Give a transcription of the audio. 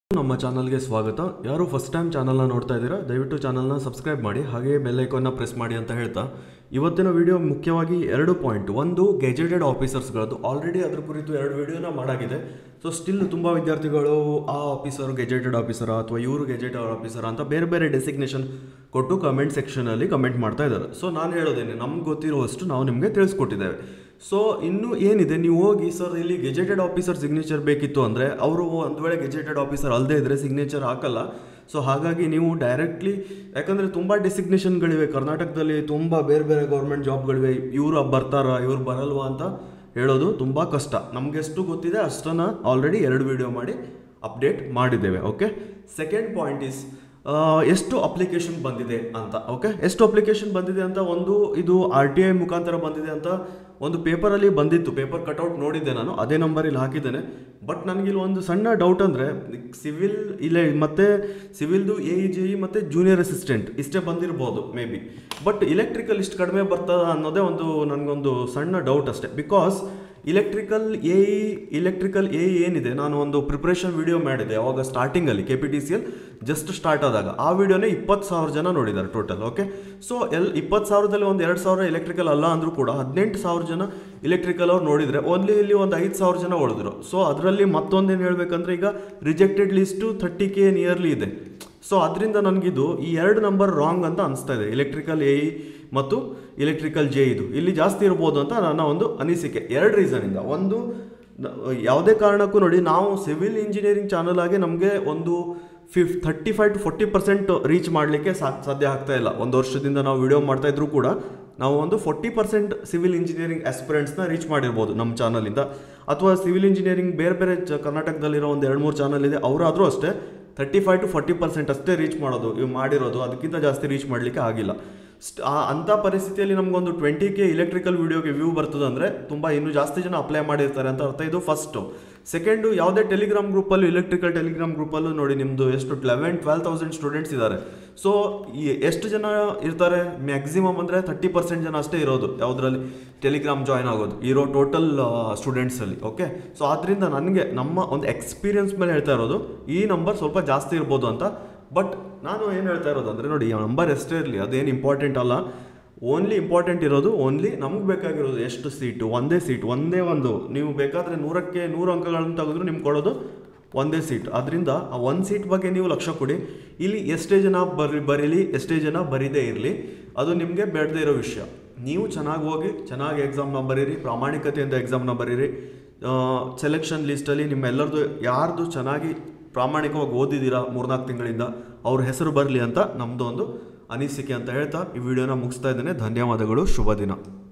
ನಮ್ಮ ಚಾನಲ್ಗೆ ಸ್ವಾಗತ ಯಾರು ಫಸ್ಟ್ ಟೈಮ್ ಚಾನಲ್ನ ನೋಡ್ತಾ ಇದ್ದೀರಾ ದಯವಿಟ್ಟು ಚಾನಲ್ನ ಸಬ್ಸ್ಕ್ರೈಬ್ ಮಾಡಿ ಹಾಗೆ ಬೆಲ್ ಐಕಾನ್ನ ಪ್ರೆಸ್ ಮಾಡಿ ಅಂತ ಹೇಳ್ತಾ ಇವತ್ತಿನ ವಿಡಿಯೋ ಮುಖ್ಯವಾಗಿ ಎರಡು ಪಾಯಿಂಟ್ ಒಂದು ಗೆಜೆಟೆಡ್ ಆಫೀಸರ್ಸ್ಗಳದ್ದು ಆಲ್ರೆಡಿ ಅದ್ರ ಕುರಿತು ಎರಡು ವಿಡಿಯೋನ ಮಾಡಾಗಿದೆ ಸೊ ಸ್ಟಿಲ್ ತುಂಬ ವಿದ್ಯಾರ್ಥಿಗಳು ಆ ಆಫೀಸರ್ ಗೆಜೆಟೆಡ್ ಆಫೀಸರ ಅಥವಾ ಇವರು ಗೆಜೆಟೆಡ್ ಆಫೀಸರ್ ಅಂತ ಬೇರೆ ಬೇರೆ ಡೆಸಿಗ್ನೇಷನ್ ಕೊಟ್ಟು ಕಮೆಂಟ್ ಸೆಕ್ಷನಲ್ಲಿ ಕಮೆಂಟ್ ಮಾಡ್ತಾ ಇದ್ದಾರೆ ಸೊ ನಾನು ಹೇಳೋದೇನೆ ನಮ್ಗೆ ಗೊತ್ತಿರುವಷ್ಟು ನಾವು ನಿಮಗೆ ತಿಳಿಸ್ಕೊಟ್ಟಿದ್ದೇವೆ ಸೊ ಇನ್ನು ಏನಿದೆ ನೀವು ಹೋಗಿ ಸರ್ ಇಲ್ಲಿ ಗೆಜೆಟೆಡ್ ಆಫೀಸರ್ ಸಿಗ್ನೇಚರ್ ಬೇಕಿತ್ತು ಅಂದರೆ ಅವರು ಒಂದು ವೇಳೆ ಗೆಜೆಟೆಡ್ ಆಫೀಸರ್ ಅಲ್ಲದೆ ಇದ್ದರೆ ಸಿಗ್ನೇಚರ್ ಹಾಕಲ್ಲ ಸೊ ಹಾಗಾಗಿ ನೀವು ಡೈರೆಕ್ಟ್ಲಿ ಯಾಕಂದರೆ ತುಂಬ ಡೆಸಿಗ್ನೇಷನ್ಗಳಿವೆ ಕರ್ನಾಟಕದಲ್ಲಿ ತುಂಬ ಬೇರೆ ಬೇರೆ ಗೌರ್ಮೆಂಟ್ ಜಾಬ್ಗಳಿವೆ ಇವರು ಬರ್ತಾರಾ ಇವ್ರು ಬರಲ್ವಾ ಅಂತ ಹೇಳೋದು ತುಂಬ ಕಷ್ಟ ನಮಗೆಷ್ಟು ಗೊತ್ತಿದೆ ಅಷ್ಟನ್ನು ಆಲ್ರೆಡಿ ಎರಡು ವಿಡಿಯೋ ಮಾಡಿ ಅಪ್ಡೇಟ್ ಮಾಡಿದ್ದೇವೆ ಓಕೆ ಸೆಕೆಂಡ್ ಪಾಯಿಂಟ್ ಇಸ್ ಎಷ್ಟು ಅಪ್ಲಿಕೇಶನ್ ಬಂದಿದೆ ಅಂತ ಓಕೆ ಎಷ್ಟು ಅಪ್ಲಿಕೇಶನ್ ಬಂದಿದೆ ಅಂತ ಒಂದು ಇದು ಆರ್ ಟಿ ಐ ಮುಖಾಂತರ ಬಂದಿದೆ ಅಂತ ಒಂದು ಪೇಪರಲ್ಲಿ ಬಂದಿತ್ತು ಪೇಪರ್ ಕಟ್ಔಟ್ ನೋಡಿದ್ದೆ ನಾನು ಅದೇ ನಂಬರ್ ಇಲ್ಲಿ ಹಾಕಿದ್ದೇನೆ ಬಟ್ ನನಗಿಲ್ಲಿ ಒಂದು ಸಣ್ಣ ಡೌಟ್ ಅಂದರೆ ಸಿವಿಲ್ ಇಲ್ಲೇ ಮತ್ತೆ ಸಿವಿಲ್ದು ಎ ಇ ಜಿ ಇ ಮತ್ತು ಜೂನಿಯರ್ ಅಸಿಸ್ಟೆಂಟ್ ಇಷ್ಟೇ ಬಂದಿರ್ಬೋದು ಮೇ ಬಿ ಬಟ್ ಇಲೆಕ್ಟ್ರಿಕಲ್ ಇಷ್ಟು ಕಡಿಮೆ ಬರ್ತದ ಅನ್ನೋದೇ ಒಂದು ನನಗೊಂದು ಸಣ್ಣ ಡೌಟ್ ಅಷ್ಟೇ because electrical A E electrical A E ಏನಿದೆ ನಾನು ಒಂದು ಪ್ರಿಪ್ರೇಷನ್ ವಿಡಿಯೋ ಮಾಡಿದೆ ಅವಾಗ ಸ್ಟಾರ್ಟಿಂಗಲ್ಲಿ K P T C L just start ಆದಾಗ ಆ ವಿಡಿಯೋನೇ ಇಪ್ಪತ್ತು ಸಾವಿರ ಜನ ನೋಡಿದ್ದಾರೆ ಟೋಟಲ್ ಓಕೆ ಸೊ ಎಲ್ ಇಪ್ಪತ್ತು ಸಾವಿರದಲ್ಲಿ ಒಂದು ಎರಡು ಸಾವಿರ ಇಲೆಕ್ಟ್ರಿಕಲ್ ಅಲ್ಲ ಅಂದರೂ ಕೂಡ ಹದಿನೆಂಟು ಸಾವಿರ ಜನ ಇಲೆಕ್ಟ್ರಿಕಲ್ ಅವ್ರು ನೋಡಿದರೆ ಓನ್ಲಿ ಇಲ್ಲಿ ಒಂದು ಐದು ಸಾವಿರ ಜನ ಉಳಿದ್ರು ಸೊ ಅದರಲ್ಲಿ ಮತ್ತೊಂದೇನು ಹೇಳಬೇಕಂದ್ರೆ ಈಗ rejected list thirty K nearly ಇದೆ ಸೊ ಅದರಿಂದ ನನಗಿದು ಈ ಎರಡು ನಂಬರ್ ರಾಂಗ್ ಅಂತ ಅನಿಸ್ತಾ ಇದೆ ಇಲೆಕ್ಟ್ರಿಕಲ್ ಎ ಇ ಮತ್ತು ಇಲೆಕ್ಟ್ರಿಕಲ್ ಜೆ ಇದು ಇಲ್ಲಿ ಜಾಸ್ತಿ ಇರ್ಬೋದು ಅಂತ ನನ್ನ ಒಂದು ಅನಿಸಿಕೆ ಎರಡು ರೀಸನಿಂದ ಒಂದು ನ- ಯಾವುದೇ ಕಾರಣಕ್ಕೂ ನೋಡಿ ನಾವು ಸಿವಿಲ್ ಇಂಜಿನಿಯರಿಂಗ್ ಚಾನಲ್ ಆಗಿ ನಮಗೆ ಒಂದು ಫಿಫ್ thirty five to forty percent reach ಮಾಡಲಿಕ್ಕೆ ಸಾಧ್ಯ ಆಗ್ತಾ ಇಲ್ಲ ಒಂದು ವರ್ಷದಿಂದ ನಾವು ವಿಡಿಯೋ ಮಾಡ್ತಾ ಇದ್ರು ಕೂಡ ನಾವು ಒಂದು ಫೋರ್ಟಿ ಪರ್ಸೆಂಟ್ ಸಿವಿಲ್ ಇಂಜಿನಿಯರಿಂಗ್ ಆಸ್ಪಿರೆಂಟ್ಸ್ನ ರೀಚ್ ಮಾಡಿರ್ಬೋದು ನಮ್ಮ ಚಾನಲಿಂದ ಅಥವಾ ಸಿವಿಲ್ ಇಂಜಿನಿಯರಿಂಗ್ ಬೇರೆ ಬೇರೆ ಚ ಕರ್ನಾಟಕದಲ್ಲಿರೋ ಒಂದು ಎರಡು ಮೂರು ಚಾನಲ್ ಇದೆ ಅವರಾದರೂ ಅಷ್ಟೇ thirty five to forty percent ಅಷ್ಟೇ ರೀಚ್ ಮಾಡೋದು ಇವು ಮಾಡಿರೋದು ಅದಕ್ಕಿಂತ ಜಾಸ್ತಿ ರೀಚ್ ಮಾಡಲಿಕ್ಕೆ ಆಗಿಲ್ಲ ಸ್ಟ್ ಆ ಅಂಥ ಪರಿಸ್ಥಿತಿಯಲ್ಲಿ ನಮಗೊಂದು ಟ್ವೆಂಟಿ ಕೆ ಇಲೆಕ್ಟ್ರಿಕಲ್ ವೀಡಿಯೋಗೆ ವ್ಯೂ ಬರ್ತದೆ ಅಂದರೆ ತುಂಬ ಇನ್ನೂ ಜಾಸ್ತಿ ಜನ ಅಪ್ಲೈ ಮಾಡಿರ್ತಾರೆ ಅಂತ ಅರ್ಥ ಇದು ಫಸ್ಟು ಸೆಕೆಂಡು ಯಾವುದೇ ಟೆಲಿಗ್ರಾಮ್ ಗ್ರೂಪಲ್ಲೂ ಇಲೆಕ್ಟ್ರಿಕಲ್ ಟೆಲಿಗ್ರಾಮ್ ಗ್ರೂಪಲ್ಲೂ ನೋಡಿ ನಿಮ್ಮದು ಎಷ್ಟು ಲೆವೆನ್ ಟ್ವೆಲ್ ತೌಸಂಡ್ ಸ್ಟೂಡೆಂಟ್ಸ್ ಇದ್ದಾರೆ ಸೊ ಎಷ್ಟು ಜನ ಇರ್ತಾರೆ ಮ್ಯಾಕ್ಸಿಮಮ್ ಅಂದರೆ ತರ್ಟಿ ಪರ್ಸೆಂಟ್ ಜನ ಅಷ್ಟೇ ಇರೋದು ಯಾವುದರಲ್ಲಿ ಟೆಲಿಗ್ರಾಮ್ ಜಾಯ್ನ್ ಆಗೋದು ಇರೋ ಟೋಟಲ್ ಸ್ಟೂಡೆಂಟ್ಸಲ್ಲಿ ಓಕೆ ಸೊ ಆದ್ದರಿಂದ ನನಗೆ ನಮ್ಮ ಒಂದು ಎಕ್ಸ್ಪೀರಿಯನ್ಸ್ ಮೇಲೆ ಹೇಳ್ತಾ ಇರೋದು ಈ ನಂಬರ್ ಸ್ವಲ್ಪ ಜಾಸ್ತಿ ಇರ್ಬೋದು ಅಂತ ಬಟ್ ನಾನು ಏನು ಹೇಳ್ತಾ ಇರೋದು ಅಂದರೆ ನೋಡಿ ಆ ನಂಬರ್ ಎಷ್ಟೇ ಇರಲಿ ಅದೇನು ಇಂಪಾರ್ಟೆಂಟ್ ಅಲ್ಲ ಓನ್ಲಿ ಇಂಪಾರ್ಟೆಂಟ್ ಇರೋದು ಓನ್ಲಿ ನಮಗೆ ಬೇಕಾಗಿರೋದು ಎಷ್ಟು ಸೀಟು ಒಂದೇ ಸೀಟ್ ಒಂದೇ ಒಂದು ನೀವು ಬೇಕಾದರೆ ನೂರಕ್ಕೆ ನೂರು ಅಂಕಗಳನ್ನು ತೆಗೆದ್ರು ನಿಮ್ಗೆ ಕೊಡೋದು ಒಂದೇ ಸೀಟ್ ಅದರಿಂದ ಆ ಒಂದು ಸೀಟ್ ಬಗ್ಗೆ ನೀವು ಲಕ್ಷ್ಯ ಕೊಡಿ ಇಲ್ಲಿ ಎಷ್ಟೇ ಜನ ಬರಿ ಬರೀಲಿ ಎಷ್ಟೇ ಜನ ಬರೀದೇ ಇರಲಿ ಅದು ನಿಮಗೆ ಬೇಡದೇ ಇರೋ ವಿಷಯ ನೀವು ಚೆನ್ನಾಗಿ ಹೋಗಿ ಚೆನ್ನಾಗಿ ಎಕ್ಸಾಮ್ನ ಬರೀರಿ ಪ್ರಾಮಾಣಿಕತೆಯಿಂದ ಎಕ್ಸಾಮ್ನ ಬರೀರಿ ಸೆಲೆಕ್ಷನ್ ಲಿಸ್ಟಲ್ಲಿ ನಿಮ್ಮೆಲ್ಲರದು ಯಾರ್ದು ಚೆನ್ನಾಗಿ ಪ್ರಾಮಾಣಿಕವಾಗಿ ಓದಿದ್ದೀರಾ ಮೂರ್ನಾಲ್ಕು ತಿಂಗಳಿಂದ ಅವ್ರ ಹೆಸರು ಬರಲಿ ಅಂತ ನಮ್ಮದು ಒಂದು ಅನಿಸಿಕೆ ಅಂತ ಹೇಳ್ತಾ ಈ ವಿಡಿಯೋನ ಮುಗಿಸ್ತಾ ಇದ್ದೇನೆ ಧನ್ಯವಾದಗಳು ಶುಭ ದಿನ